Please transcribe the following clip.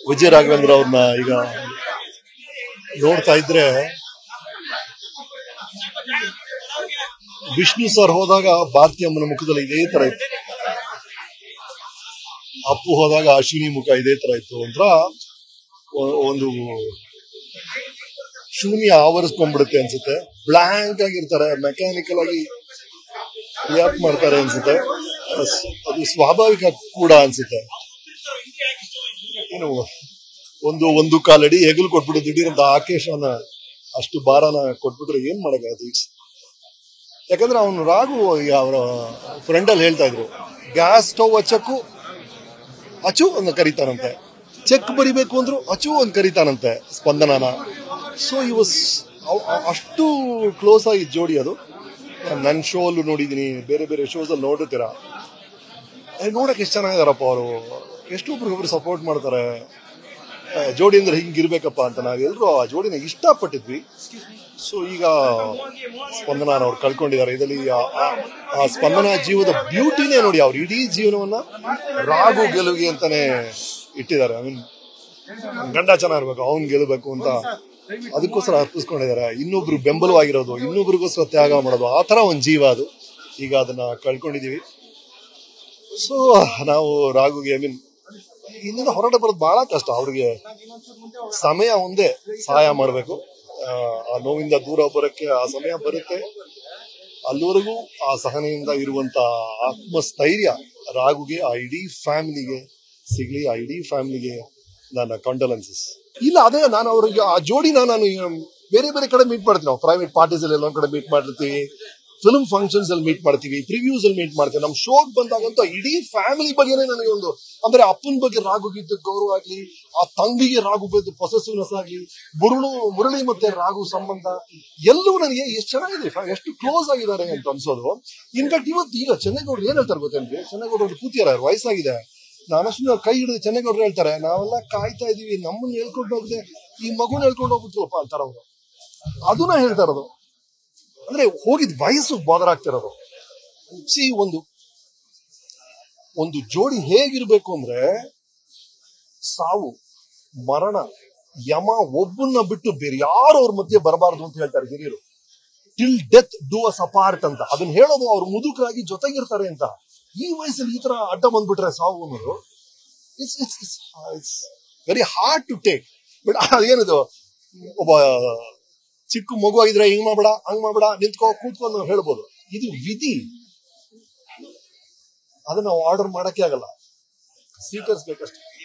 ವಿಜಯ ರಾಘವೇಂದ್ರ ಅವ್ರನ್ನ ಈಗ ನೋಡ್ತಾ ಇದ್ರೆ ವಿಷ್ಣು ಸರ್ ಹೋದಾಗ ಭಾರತೀಯ ಅಮ್ಮನ ಮುಖದಲ್ಲಿ ಇದೇ ತರ ಇತ್ತು ಅಪ್ಪು ಹೋದಾಗ ಅಶ್ವಿನಿ ಮುಖ ಇದೇ ತರ ಇತ್ತು ಒಂಥರ ಒ- ಒಂದು ಶೂನ್ಯ ಆವರಿಸ್ಕೊಂಡ್ಬಿಡುತ್ತೆ ಅನ್ಸುತ್ತೆ ಬ್ಲಾಂಕ್ ಆಗಿರ್ತಾರೆ ಮೆಕ್ಯಾನಿಕಲ್ ಆಗಿ ರಿಯಾಕ್ಟ್ ಮಾಡ್ತಾರೆ ಅನ್ಸುತ್ತೆ ಅಸ್- ಅದು ಸ್ವಾಭಾವಿಕ ಕೂಡ ಅನ್ಸುತ್ತೆ ಏನು ಒಂದು ಒಂದು ಕಾಲಡಿ ಹೆಗಲು ಕೊಟ್ಬಿಟ್ಟು ದಿಢೀರಂತ ಆಕೇಶನ ಅಷ್ಟು ಭಾರನ ಕೊಟ್ಬಿಟ್ರೆ ಏನ್ ಮಾಡಕ್ಕಾಗತ್ತೆ ಇಟ್ಸ್ ಯಾಕಂದ್ರೆ ಅವನು ರಾಘು ಅವರ ಫ್ರೆಂಡ್ ಅಲ್ಲಿ ಹೇಳ್ತಾ ಇದ್ರು ಗ್ಯಾಸ್ ಸ್ಟವ್ ಹಚ್ಚಕ್ಕೂ ಅಚು ಅಂತ ಕರೀತಾನಂತೆ ಚೆಕ್ ಬರಿಬೇಕು ಅಂದ್ರು ಅಚು ಅಂತ ಕರೀತಾನಂತೆ ಸ್ಪಂದನನ ಸೊ ಈ ವಾಸ್ ಅಷ್ಟು ಕ್ಲೋಸ್ ಆಗಿ ಜೋಡಿ ಅದು ನನ್ನ ಶೋ ಅಲ್ಲೂ ನೋಡಿದೀನಿ ಬೇರೆ ಬೇರೆ ಶೋಸ್ ಅಲ್ಲಿ ನೋಡಿರ್ತೀರಾ ಏ, ನೋಡಕ್ ಎಷ್ಟು ಚೆನ್ನಾಗಿದಾರಪ್ಪ ಅವರು ಎಷ್ಟು ಒಬ್ರಿಗೊಬ್ರು ಸಪೋರ್ಟ್ ಮಾಡ್ತಾರೆ ಏ, ಜೋಡಿ ಅಂದ್ರೆ ಹಿಂಗಿರ್ಬೇಕಪ್ಪ ಅಂತ ನಾವೆಲ್ಲರೂ ಆ ಜೋಡಿನ ಇಷ್ಟಪಟ್ಟಿದ್ವಿ ಸೊ ಈಗ ಸ್ಪಂದನ ಅವ್ರು ಕಳ್ಕೊಂಡಿದ್ದಾರೆ ಇದರಲ್ಲಿ ಆ- ಆ- ಆ ಸ್ಪಂದನ ಜೀವದ ಬ್ಯೂಟಿನೇ ನೋಡಿ ಅವ್ರ ಇಡೀ ಜೀವನವನ್ನ ರಾಗು ಗೆಲುವಿಗೆ ಅಂತಾನೆ ಇಟ್ಟಿದ್ದಾರೆ ಐ ಮೀನ್ ಗಂಡ ಚೆನ್ನಾಗಿರ್ಬೇಕು ಅವ್ನ್ ಗೆಲ್ಲಬೇಕು ಅಂತ ಅದಕ್ಕೋಸ್ಕರ ಅರ್ಪಿಸ್ಕೊಂಡಿದ್ದಾರೆ ಇನ್ನೊಬ್ರು ಬೆಂಬಲವಾಗಿರೋದು ಇನ್ನೊಬ್ರಿಗೋಸ್ಕರ ತ್ಯಾಗ ಮಾಡೋದು ಆ ತರ ಒಂದ್ ಜೀವ ಅದು ಈಗ ಅದನ್ನ ಕಳ್ಕೊಂಡಿದೀವಿ ಸೊ ನಾವು ರಾಗುಗೆ ಐ ಮೀನ್ ಇಲ್ಲಿಂದ ಹೊರಗಡೆ ಬರೋದು ಬಹಳ ಕಷ್ಟ ಅವ್ರಿಗೆ ಸಮಯ ಒಂದೇ ಸಹಾಯ ಮಾಡಬೇಕು ಆ ನೋವಿಂದ ದೂರ ಬರೋಕ್ಕೆ ಆ ಸಮಯ ಬರುತ್ತೆ ಅಲ್ಲಿವರೆಗೂ ಆ ಸಹನೆಯಿಂದ ಇರುವಂತ ಆತ್ಮಸ್ಥೈರ್ಯ ರಾಗುಗೆ ಆ ಇಡೀ ಫ್ಯಾಮಿಲಿಗೆ ಸಿಗ್ಲಿ ಆ ಇಡೀ ಫ್ಯಾಮಿಲಿಗೆ ನನ್ನ ಕಂಡೋಲೆನ್ಸಸ್ ಇಲ್ಲ ಅದೇ ನಾನು ಅವ್ರಿಗೆ ಆ ಜೋಡಿನ ನಾನು ಈಗ ಬೇರೆ ಬೇರೆ ಕಡೆ ಮೀಟ್ ಮಾಡ್ತೀನಿ ನಾವು ಪ್ರೈವೇಟ್ ಪಾರ್ಟೀಸ್ ಅಲ್ಲಿ ಎಲ್ಲೊಂದ್ ಕಡೆ ಮೀಟ್ ಮಾಡಿರ್ತೀವಿ ಫಿಲ್ಮ್ ಫಂಕ್ಷನ್ಸ್ ಅಲ್ಲಿ ಮೀಟ್ ಮಾಡ್ತೀವಿ ಪ್ರಿವ್ಯೂಸ್ ಅಲ್ಲಿ ಮೀಟ್ ಮಾಡ್ತೀವಿ ನಮ್ ಶೋಗ್ ಬಂದಾಗಂತೂ ಇಡೀ ಫ್ಯಾಮಿಲಿ ಬಗ್ಗೆನೇ ನನಗೆ ಒಂದು ಅಂದ್ರೆ ಅಪ್ಪನ ಬಗ್ಗೆ ರಾಗುಗಿದ್ದ ಗೌರವ ಆಗ್ಲಿ ಆ ತಂಗಿಗೆ ರಾಗು ಬಗ್ಗೆ ಪೊಸೆಸಿವ್ನೆಸ್ ಆಗ್ಲಿ ಮುರುಳು ಮುರಳಿ ಮತ್ತೆ ರಾಗು ಸಂಬಂಧ ಎಲ್ಲವೂ ನನಗೆ ಎಷ್ಟು ಚೆನ್ನಾಗಿದೆ ಫ- ಎಷ್ಟು ಕ್ಲೋಸ್ ಆಗಿದ್ದಾರೆ ಅಂತ ಅನ್ಸೋದು ಇನ್ಫ್ಯಾಕ್ಟ್ ಇವತ್ತು ಈಗ ಚೆನ್ನೈಗೌಡರು ಏನ್ ಹೇಳ್ತಾರೆ ಗೊತ್ತೇನ್ರಿ ಚೆನ್ನೈಗೌಡರು ಕೂತಿಯಾರ ವಯಸ್ಸಾಗಿದೆ ನಾನು ಸುಮ್ಮನೆ ಕೈ ಹಿಡಿದು ಚೆನ್ನೈಗೌಡರು ಹೇಳ್ತಾರೆ ನಾವೆಲ್ಲ ಕಾಯ್ತಾ ಇದೀವಿ ನಮ್ಮನ್ನ ಹೇಳ್ಕೊಂಡು ಹೋಗದೆ ಈ ಮಗುನ ಹೇಳ್ಕೊಂಡು ಹೋಗ್ಬಿಟ್ವಪ್ಪ ಅಂತಾರ ಅವರು ಅದನ್ನ ಹೇಳ್ತಾ ಇರೋದು ಅಂದ್ರೆ ಹೋಗಿದ್ ವಯಸ್ಸು ಬಾದರ್ ಆಗ್ತಿರೋದು ಸಿ ಒಂದು ಒಂದು ಜೋಡಿ ಹೇಗಿರ್ಬೇಕು ಅಂದ್ರೆ ಸಾವು ಮರಣ ಯಮ ಒಬ್ಬನ್ನ ಬಿಟ್ಟು ಬೇರೆ ಯಾರು ಅವ್ರ ಮಧ್ಯೆ ಬರಬಾರದು ಅಂತ ಹೇಳ್ತಾರೆ ಹಿರಿಯರು till death do us apart ಅಂತ ಅದನ್ನ ಹೇಳೋದು ಅವ್ರು ಮುದುಕರಾಗಿ ಜೊತೆಗಿರ್ತಾರೆ ಅಂತ ಈ ವಯಸ್ಸಲ್ಲಿ ಈ ತರ ಅಡ್ಡ ಬಂದ್ಬಿಟ್ರೆ ಸಾವು ಅನ್ನೋದು it's it's it's very hard to take but ಅದೇನಿದು ಒಬ್ಬ ಚಿಕ್ಕ ಮಗು ಆಗಿದ್ರೆ ಹಿಂಗ್ ಮಾಡ್ಬೇಡ ಹಂಗ್ ಮಾಡ್ಬೇಡ ನಿಂತ್ಕೋ ಕೂತ್ಕೊಂಡು ನಾವು ಹೇಳ್ಬೋದು ಇದು ವಿಧಿ ಅದನ್ನ ನಾವು ಆರ್ಡರ್ ಮಾಡಕ್ಕೆ ಆಗಲ್ಲ ಸ್ವೀಕರಿಸ್ಬೇಕಷ್ಟೇ